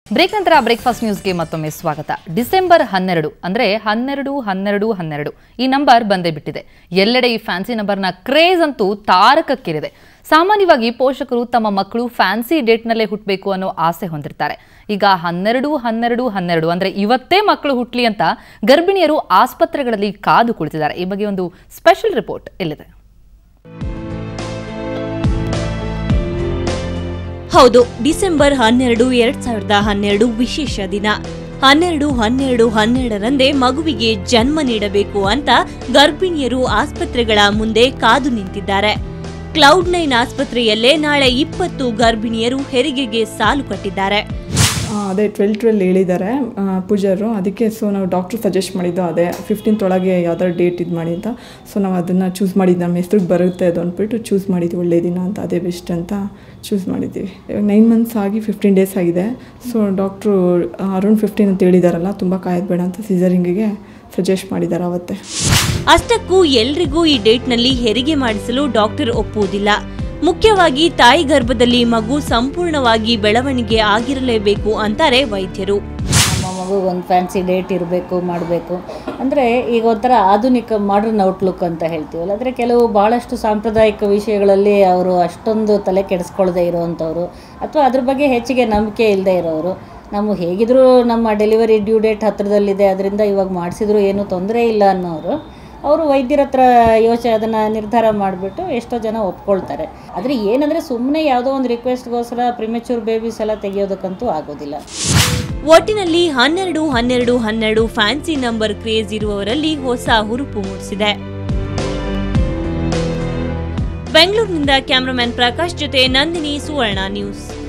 break ನಂತರ breakfast ನ್ಯೂಸ್ಗೆ ಮತ್ತೊಮ್ಮೆ ಸ್ವಾಗತ ಡಿಸೆಂಬರ್ ಹನ್ನೆರಡು ಅಂದ್ರೆ ಹನ್ನೆರಡು ಹನ್ನೆರಡು ಹನ್ನೆರಡು ಈ ನಂಬರ್ ಬಂದೇ ಬಿಟ್ಟಿದೆ ಎಲ್ಲೆಡೆ ಈ ಫ್ಯಾನ್ಸಿ ನಂಬರ್ನ ಕ್ರೇಜ್ ಅಂತೂ ತಾರಕಕ್ಕೇರಿದೆ ಸಾಮಾನ್ಯವಾಗಿ ಪೋಷಕರು ತಮ್ಮ ಮಕ್ಕಳು ಫ್ಯಾನ್ಸಿ ಡೇಟ್ನಲ್ಲೇ ಹುಟ್ಟಬೇಕು ಅನ್ನೋ ಆಸೆ ಹೊಂದಿರ್ತಾರೆ ಈಗ ಹನ್ನೆರಡು ಹನ್ನೆರಡು ಹನ್ನೆರಡು ಅಂದ್ರೆ ಇವತ್ತೇ ಮಕ್ಕಳು ಹುಟ್ಲಿ ಅಂತ ಗರ್ಭಿಣಿಯರು ಆಸ್ಪತ್ರೆಗಳಲ್ಲಿ ಕಾದು ಕುಳಿತಿದ್ದಾರೆ ಈ ಬಗ್ಗೆ ಒಂದು ಸ್ಪೆಷಲ್ ರಿಪೋರ್ಟ್ ಇಲ್ಲಿದೆ ಹೌದು ಡಿಸೆಂಬರ್ ಹನ್ನೆರಡು ಎರಡ್ ಸಾವಿರದ ಹನ್ನೆರಡು ವಿಶೇಷ ದಿನ ಹನ್ನೆರಡು ಹನ್ನೆರಡು ಹನ್ನೆರಡರಂದೇ ಮಗುವಿಗೆ ಜನ್ಮ ನೀಡಬೇಕು ಅಂತ ಗರ್ಭಿಣಿಯರು ಆಸ್ಪತ್ರೆಗಳ ಮುಂದೆ ಕಾದು ನಿಂತಿದ್ದಾರೆ ಕ್ಲೌಡ್ ನೈನ್ ಆಸ್ಪತ್ರೆಯಲ್ಲೇ ನಾಳೆ ಇಪ್ಪತ್ತು ಗರ್ಭಿಣಿಯರು ಹೆರಿಗೆಗೆ ಸಾಲು ಕಟ್ಟಿದ್ದಾರೆ ಆ, ಅದೇ ಟ್ವೆಲ್ ಟ್ವೆಲ್ ಹೇಳಿದ್ದಾರೆ ಆ, ಪೂಜಾರು ಅದಕ್ಕೆ ಸೊ ನಾವು ಡಾಕ್ಟ್ರು ಸಜೆಸ್ಟ್ ಮಾಡಿದ್ದು ಅದೇ ಫಿಫ್ಟೀನ್ತ್ ಒಳಗೆ ಯಾವ್ದಾದ್ರು ಡೇಟ್ ಇದು ಮಾಡಿ ಅಂತ ಸೊ ನಾವು ಅದನ್ನು ಚೂಸ್ ಮಾಡಿದ್ದು ನಮ್ಮ ಹೆಸ್ರಿಗೆ ಬರುತ್ತೆ ಅದು ಅಂದ್ಬಿಟ್ಟು ಚೂಸ್ ಮಾಡಿದ್ವಿ ಒಳ್ಳೆ ದಿನ ಅಂತ ಅದೇ ಬೆಸ್ಟ್ ಅಂತ ಚೂಸ್ ಮಾಡಿದ್ದೀವಿ ಇವಾಗ ನೈನ್ ಮಂತ್ಸ್ ಆಗಿ ಫಿಫ್ಟೀನ್ ಡೇಸ್ ಆಗಿದೆ ಸೊ ಡಾಕ್ಟ್ರು ಅರೌಂಡ್ ಫಿಫ್ಟೀನ್ ಅಂತ ಹೇಳಿದಾರಲ್ಲ ತುಂಬ ಕಾಯೋದು ಬೇಡ ಅಂತ ಸಿಸರಿಂಗಿಗೆ ಸಜೆಸ್ಟ್ ಮಾಡಿದ್ದಾರೆ ಅವತ್ತೇ ಅಷ್ಟಕ್ಕೂ ಎಲ್ರಿಗೂ ಈ ಡೇಟ್ನಲ್ಲಿ ಹೆರಿಗೆ ಮಾಡಿಸಲು ಡಾಕ್ಟರ್ ಒಪ್ಪುವುದಿಲ್ಲ ಮುಖ್ಯವಾಗಿ ತಾಯಿ ಗರ್ಭದಲ್ಲಿ ಮಗು ಸಂಪೂರ್ಣವಾಗಿ ಬೆಳವಣಿಗೆ ಆಗಿರಲೇಬೇಕು ಅಂತಾರೆ ವೈದ್ಯರು ನಮ್ಮ ಮಗುಗೆ ಒಂದು ಫ್ಯಾನ್ಸಿ ಡೇಟ್ ಇರಬೇಕು ಮಾಡಬೇಕು ಅಂದರೆ ಈಗ ಒಂಥರ ಆಧುನಿಕ ಮಾಡ್ರನ್ ಔಟ್ಲುಕ್ ಅಂತ ಹೇಳ್ತೀವಲ್ಲ ಅಂದರೆ ಕೆಲವು ಭಾಳಷ್ಟು ಸಾಂಪ್ರದಾಯಿಕ ವಿಷಯಗಳಲ್ಲಿ ಅವರು ಅಷ್ಟೊಂದು ತಲೆ ಕೆಡಿಸ್ಕೊಳ್ಳದೆ ಇರೋವಂಥವ್ರು ಅಥವಾ ಅದ್ರ ಬಗ್ಗೆ ಹೆಚ್ಚಿಗೆ ನಂಬಿಕೆ ಇಲ್ಲದೆ ಇರೋರು ನಾವು ಹೇಗಿದ್ರೂ ನಮ್ಮ ಡೆಲಿವರಿ ಡ್ಯೂ ಡೇಟ್ ಹತ್ತಿರದಲ್ಲಿದೆ ಅದರಿಂದ ಇವಾಗ ಮಾಡಿಸಿದ್ರು ಏನೂ ತೊಂದರೆ ಇಲ್ಲ ಅನ್ನೋರು ಅವರು ವೈದ್ಯರ ಹತ್ರ ಯೋಚನೆ ಅದನ್ನು ನಿರ್ಧಾರ ಮಾಡಿಬಿಟ್ಟು ಎಷ್ಟೋ ಜನ ಒಪ್ಕೊಳ್ತಾರೆ ಆದರೆ ಏನಂದರೆ ಸುಮ್ಮನೆ ಯಾವುದೋ ಒಂದು ರಿಕ್ವೆಸ್ಟ್ಗೋಸ್ಕರ ಪ್ರಿಮೆಚೂರ್ ಬೇಬೀಸ್ ಎಲ್ಲ ತೆಗೆಯೋದಕ್ಕಂತೂ ಆಗೋದಿಲ್ಲ ಒಟ್ಟಿನಲ್ಲಿ ಹನ್ನೆರಡು ಹನ್ನೆರಡು ಹನ್ನೆರಡು ಫ್ಯಾನ್ಸಿ ನಂಬರ್ ಕ್ರೇಜ್ ಇರುವವರಲ್ಲಿ ಹೊಸ ಹುರುಪು ಮೂಡಿಸಿದೆ ಬೆಂಗಳೂರಿನಿಂದ ಕ್ಯಾಮರಾಮನ್ ಪ್ರಕಾಶ್ ಜೊತೆ ನಂದಿನಿ ಸುವರ್ಣ ನ್ಯೂಸ್